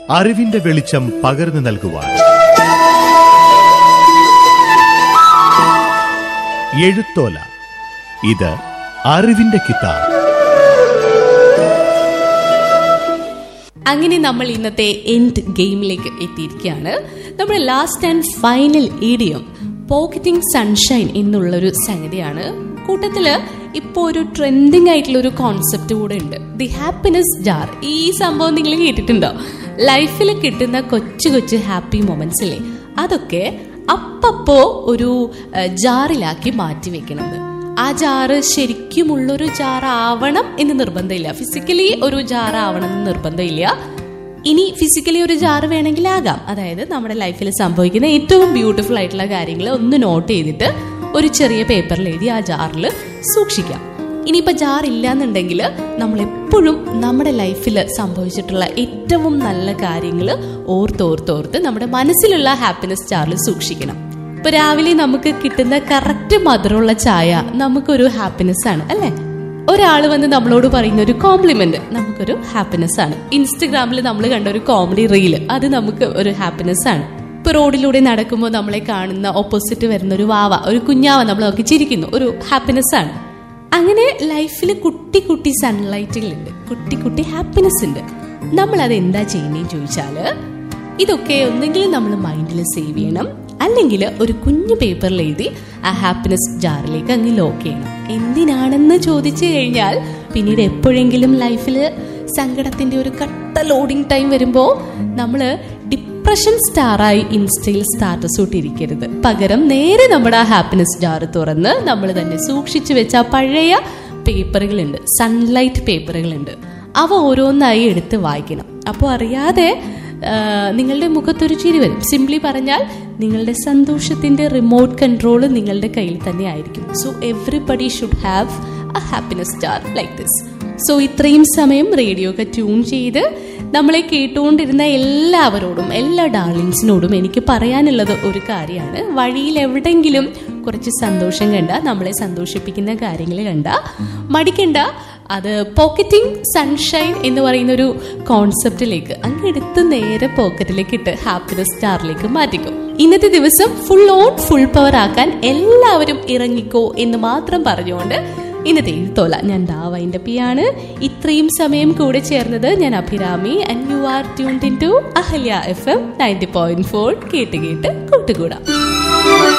അറിവിന്റെ വെളിച്ചം പകർന്നു നൽകുവാൻ എഴുത്തോല ഇത് അറിവിന്റെ കിതാബ് അങ്ങനെ നമ്മൾ ഇന്നത്തെ എൻഡ് ഗെയിമിലേക്ക് എത്തിയിരിക്കുകയാണ് നമ്മുടെ last and final idiom pocketing sunshine എന്നുള്ളൊരു സംഗതിയാണ് കൂട്ടത്തില് ഇപ്പോ ഒരു ട്രെൻഡിങ് ആയിട്ടുള്ള ഒരു കോൺസെപ്റ്റ് കൂടെ ഉണ്ട് ദി ഹാപ്പിനെസ് ജാർ ഈ സംഭവം നിങ്ങൾ കേട്ടിട്ടുണ്ടോ ലൈഫിൽ കിട്ടുന്ന കൊച്ചു കൊച്ചു ഹാപ്പി മൊമെന്റ്സ് ഇല്ലേ അതൊക്കെ അപ്പപ്പോ ഒരു ഏഹ്, ജാറിലാക്കി മാറ്റി വെക്കണത് ആ ജാറ് ശരിക്കുമുള്ളൊരു ജാറാവണം എന്ന് നിർബന്ധമില്ല ഫിസിക്കലി ഒരു ജാറാവണം എന്ന് നിർബന്ധമില്ല ഇനി ഫിസിക്കലി ഒരു ജാറ് വേണമെങ്കിൽ ആകാം അതായത് നമ്മുടെ ലൈഫിൽ സംഭവിക്കുന്ന ഏറ്റവും ബ്യൂട്ടിഫുൾ ആയിട്ടുള്ള കാര്യങ്ങൾ ഒന്ന് നോട്ട് ചെയ്തിട്ട് ഒരു ചെറിയ പേപ്പറിൽ എഴുതി ആ ജാറിൽ സൂക്ഷിക്കാം ഇനിയിപ്പോൾ ജാർ ഇല്ലാന്നുണ്ടെങ്കിൽ നമ്മൾ എപ്പോഴും നമ്മുടെ ലൈഫിൽ സംഭവിച്ചിട്ടുള്ള ഏറ്റവും നല്ല കാര്യങ്ങൾ ഓർത്തോർത്തോർത്ത് നമ്മുടെ മനസ്സിലുള്ള ഹാപ്പിനെസ് ജാറിൽ സൂക്ഷിക്കണം ഇപ്പൊ രാവിലെ നമുക്ക് കിട്ടുന്ന കറക്റ്റ് മധുരമുള്ള ചായ നമുക്കൊരു ഹാപ്പിനെസ് ആണ് അല്ലെ ഒരാൾ വന്ന് നമ്മളോട് പറയുന്ന ഒരു കോംപ്ലിമെന്റ് നമുക്കൊരു ഹാപ്പിനെസ് ആണ് ഇൻസ്റ്റഗ്രാമിൽ നമ്മൾ കണ്ട ഒരു കോമഡി റീല് അത് നമുക്ക് ഒരു ഹാപ്പിനെസ് ആണ് ഇപ്പൊ റോഡിലൂടെ നടക്കുമ്പോൾ നമ്മളെ കാണുന്ന ഓപ്പോസിറ്റ് വരുന്ന ഒരു വാവ ഒരു കുഞ്ഞാവ നമ്മൾ നോക്കി ചിരിക്കുന്നു ഒരു ഹാപ്പിനെസ് ആണ് അങ്ങനെ ലൈഫിൽ കുട്ടി കുട്ടി സൺലൈറ്റുകളുണ്ട് കുട്ടി കുട്ടി ഹാപ്പിനെസ് ഉണ്ട് നമ്മൾ അത് എന്താ ചെയ്യുന്നതെന്ന് ചോദിച്ചാല് ഇതൊക്കെ ഒന്നെങ്കിൽ നമ്മൾ മൈൻഡിൽ സേവ് ചെയ്യണം അല്ലെങ്കിൽ ഒരു കുഞ്ഞു പേപ്പറിൽ എഴുതി ആ ഹാപ്പിനെസ് ജാറിലേക്ക് അങ്ങ് ലോക്ക് ചെയ്യണം എന്തിനാണെന്ന് ചോദിച്ചു കഴിഞ്ഞാൽ പിന്നീട് എപ്പോഴെങ്കിലും ലൈഫിൽ സങ്കടത്തിന്റെ ഒരു കട്ട ലോഡിംഗ് ടൈം വരുമ്പോൾ നമ്മൾ ഡിപ്രഷൻ സ്റ്റാറായി ഇൻസ്റ്റയിൽ സ്റ്റാറ്റസ് ഇട്ടിരിക്കരുത് പകരം നേരെ നമ്മുടെ ആ ഹാപ്പിനെസ് ജാർ തുറന്ന് നമ്മൾ തന്നെ സൂക്ഷിച്ചു വെച്ച ആ പഴയ പേപ്പറുകളുണ്ട് സൺലൈറ്റ് പേപ്പറുകളുണ്ട് അവ ഓരോന്നായി എടുത്ത് വായിക്കണം അപ്പോൾ അറിയാതെ ആ, നിങ്ങളുടെ മുഖത്തൊരു ചിരി വരും സിംപ്ലി പറഞ്ഞാൽ നിങ്ങളുടെ സന്തോഷത്തിന്റെ റിമോട്ട് കൺട്രോൾ നിങ്ങളുടെ കയ്യിൽ തന്നെ ആയിരിക്കും so everybody should have a happiness star like this so ഇത്രയും സമയം റേഡിയോ ഒക്കെ ട്യൂൺ ചെയ്ത് നമ്മളെ കേട്ടുകൊണ്ടിരുന്ന എല്ലാവരോടും എല്ലാ ഡാർലിങ്സിനോടും എനിക്ക് പറയാനുള്ളത് ഒരു കാര്യമാണ് വഴിയിൽ എവിടെങ്കിലും കുറച്ച് സന്തോഷം കണ്ട നമ്മളെ സന്തോഷിപ്പിക്കുന്ന കാര്യങ്ങൾ കണ്ട മടിക്കണ്ട അത് പോക്കറ്റിംഗ് സൺഷൈൻ എന്ന് പറയുന്ന ഒരു കോൺസെപ്റ്റിലേക്ക് അങ്ങ് എടുത്ത് നേരെ പോക്കറ്റിലേക്ക് ഇട്ട് ഹാപ്പിനെസ് സ്റ്റാറിലേക്ക് മാറ്റിക്കും ഇന്നത്തെ ദിവസം ഫുൾ ഓൺ ഫുൾ പവർ ആക്കാൻ എല്ലാവരും ഇറങ്ങിക്കോ എന്ന് മാത്രം പറഞ്ഞുകൊണ്ട് ഇന്നത്തെ എഴുത്തോല ഞാൻ ദാവൈൻ്റെ പിയാണ് ഇത്രയും സമയം കൂടെ ചേർന്നത് ഞാൻ Abhirami and you are tuned in to Ahalya F M ninety point four കേട്ട് കേട്ട് കൂട്ടുകൂടാം